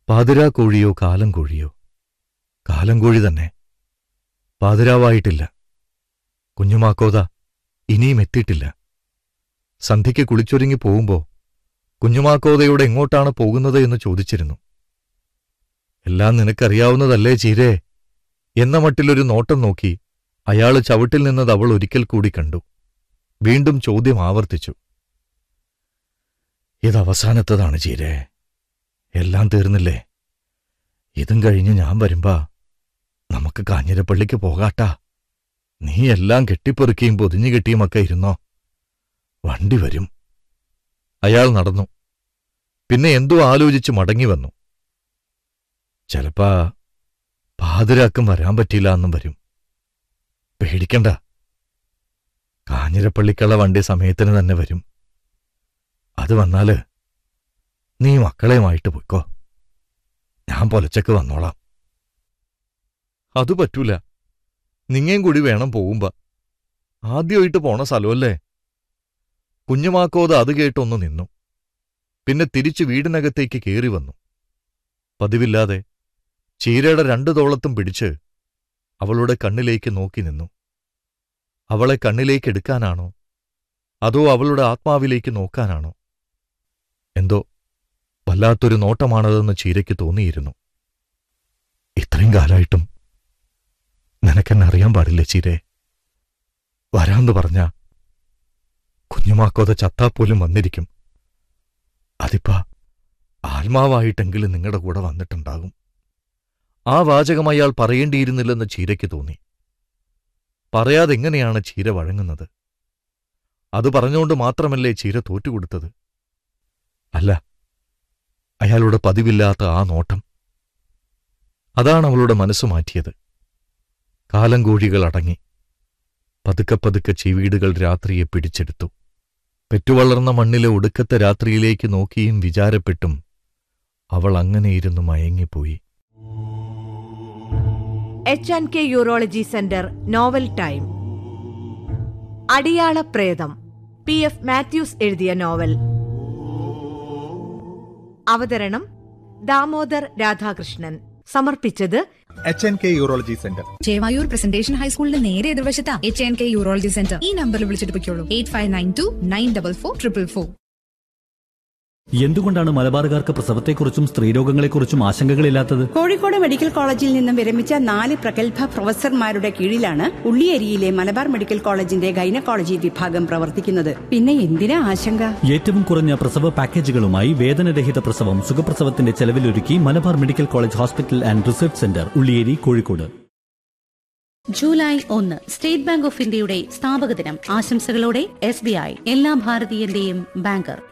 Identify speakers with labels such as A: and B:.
A: പാതിരാ കോഴിയോ കാലം കോഴിയോ കാലം കോഴി തന്നെ പാതിരാവായിട്ടില്ല കുഞ്ഞുമാക്കോത ഇനിയും എത്തിയിട്ടില്ല സന്ധ്യയ്ക്ക് കുളിച്ചൊരുങ്ങി പോകുമ്പോ കുഞ്ഞുമാക്കോതയോട് എങ്ങോട്ടാണ് പോകുന്നത് എന്ന് ചോദിച്ചിരുന്നു എല്ലാം നിനക്കറിയാവുന്നതല്ലേ ചീരേ എന്ന മട്ടിലൊരു നോട്ടം നോക്കി അയാള് ചവിട്ടിൽ നിന്നത് അവൾ ഒരിക്കൽ കൂടി കണ്ടു വീണ്ടും ചോദ്യം ആവർത്തിച്ചു ഇത് അവസാനത്തതാണ് ചീരേ എല്ലാം തീർന്നില്ലേ ഇതും കഴിഞ്ഞ് ഞാൻ വരുമ്പാ നമുക്ക് കാഞ്ഞിരപ്പള്ളിക്ക് പോകാട്ടാ നീ എല്ലാം കെട്ടിപ്പെറുക്കിയും പൊതിഞ്ഞു കെട്ടിയുമൊക്കെ ഇരുന്നോ വണ്ടി വരും അയാൾ നടന്നു പിന്നെ എന്തോ ആലോചിച്ച് മടങ്ങി വന്നു ചിലപ്പാ പാതിരാക്കും വരാൻ പറ്റില്ല എന്നും വരും പേടിക്കണ്ട കാഞ്ഞിരപ്പള്ളിക്കുള്ള വണ്ടി സമയത്തിന് തന്നെ വരും അത് വന്നാല് നീ മക്കളെയുമായിട്ട് പോയിക്കോ ഞാൻ പൊലച്ചക്ക് വന്നോളാം അത് പറ്റൂല നിങ്ങയും കൂടി വേണം പോകുമ്പോ ആദ്യമായിട്ട് പോണ സ്ഥലമല്ലേ കുഞ്ഞുമാക്കോത് അത് കേട്ടൊന്ന് നിന്നു പിന്നെ തിരിച്ചു വീടിനകത്തേക്ക് കേറി വന്നു പതിവില്ലാതെ ചീരയുടെ രണ്ടു തോളത്തും പിടിച്ച് അവളുടെ കണ്ണിലേക്ക് നോക്കി നിന്നു അവളെ കണ്ണിലേക്ക് എടുക്കാനാണോ അതോ അവളുടെ ആത്മാവിലേക്ക് നോക്കാനാണോ എന്തോ വല്ലാത്തൊരു നോട്ടമാണതെന്ന് ചീരയ്ക്ക് തോന്നിയിരുന്നു ഇത്രയും കാലായിട്ടും നിനക്കെന്നെ അറിയാൻ പാടില്ല ചീരേ വരാന്ന് പറഞ്ഞ കുഞ്ഞുമാക്കോത ചത്താപ്പോലും വന്നിരിക്കും അതിപ്പ ആത്മാവായിട്ടെങ്കിലും നിങ്ങളുടെ കൂടെ വന്നിട്ടുണ്ടാകും ആ വാചകം അയാൾ പറയേണ്ടിയിരുന്നില്ലെന്ന് ചീരയ്ക്ക് തോന്നി പറയാതെങ്ങനെയാണ് ചീര വഴങ്ങുന്നത് അത് പറഞ്ഞുകൊണ്ട് മാത്രമല്ലേ ചീര തോറ്റുകൊടുത്തത് അല്ല അയാളുടെ പതിവില്ലാത്ത ആ നോട്ടം അതാണ് അവളുടെ മനസ്സ് മാറ്റിയത് കാലം കോഴികൾ അടങ്ങി പതുക്കെ പതുക്കെ ചീവീടുകൾ രാത്രിയെ പിടിച്ചെടുത്തു പെറ്റുവളർന്ന മണ്ണിലെ ഒടുക്കത്തെ രാത്രിയിലേക്ക് നോക്കിയും വിചാരപ്പെട്ടും അവൾ അങ്ങനെയിരുന്നു മയങ്ങിപ്പോയി
B: H and K urology centre novel time Adiyala Pretham P F Mathews എഴുതിയ നോവൽ അവതരണം ദാമോദർ രാധാകൃഷ്ണൻ സമർപ്പിച്ചത്
C: H N K urology centre
D: Chevayur presentation ഹൈസ്കൂളിന്റെ നേരെ എതിർവശത്താ H N K urology centre ഈ നമ്പറിൽ വിളിച്ചിട്ട് പൊയ്ക്കോളൂ eight five nine two nine double four triple four
E: എന്തുകൊണ്ടാണ് മലബാറുകാർക്ക് പ്രസവത്തെക്കുറിച്ചും സ്ത്രീരോഗങ്ങളെക്കുറിച്ചും ആശങ്കകളില്ലാത്തത്
F: കോഴിക്കോട് മെഡിക്കൽ കോളേജിൽ നിന്നും വിരമിച്ച നാല് പ്രഗത്ഭ പ്രൊഫസർമാരുടെ കീഴിലാണ് ഉള്ളിയേരിയിലെ മലബാർ മെഡിക്കൽ കോളേജിന്റെ ഗൈനക്കോളജി വിഭാഗം പ്രവർത്തിക്കുന്നത് പിന്നെ എന്തിനാ ആശങ്ക
E: ഏറ്റവും കുറഞ്ഞ പ്രസവ പാക്കേജുകളുമായി വേദനരഹിത പ്രസവം സുഖപ്രസവത്തിന്റെ ചെലവിലൊരുക്കി Malabar medical college hospital and research centre Ulliyeri Kozhikode
G: July ഒന്ന് സ്റ്റേറ്റ് ബാങ്ക് ഓഫ് ഇന്ത്യയുടെ സ്ഥാപക ദിനം ആശംസകളോടെ എസ് ബി ഐ എല്ലാ ഭാരതീയന്റെയും ബാങ്കർ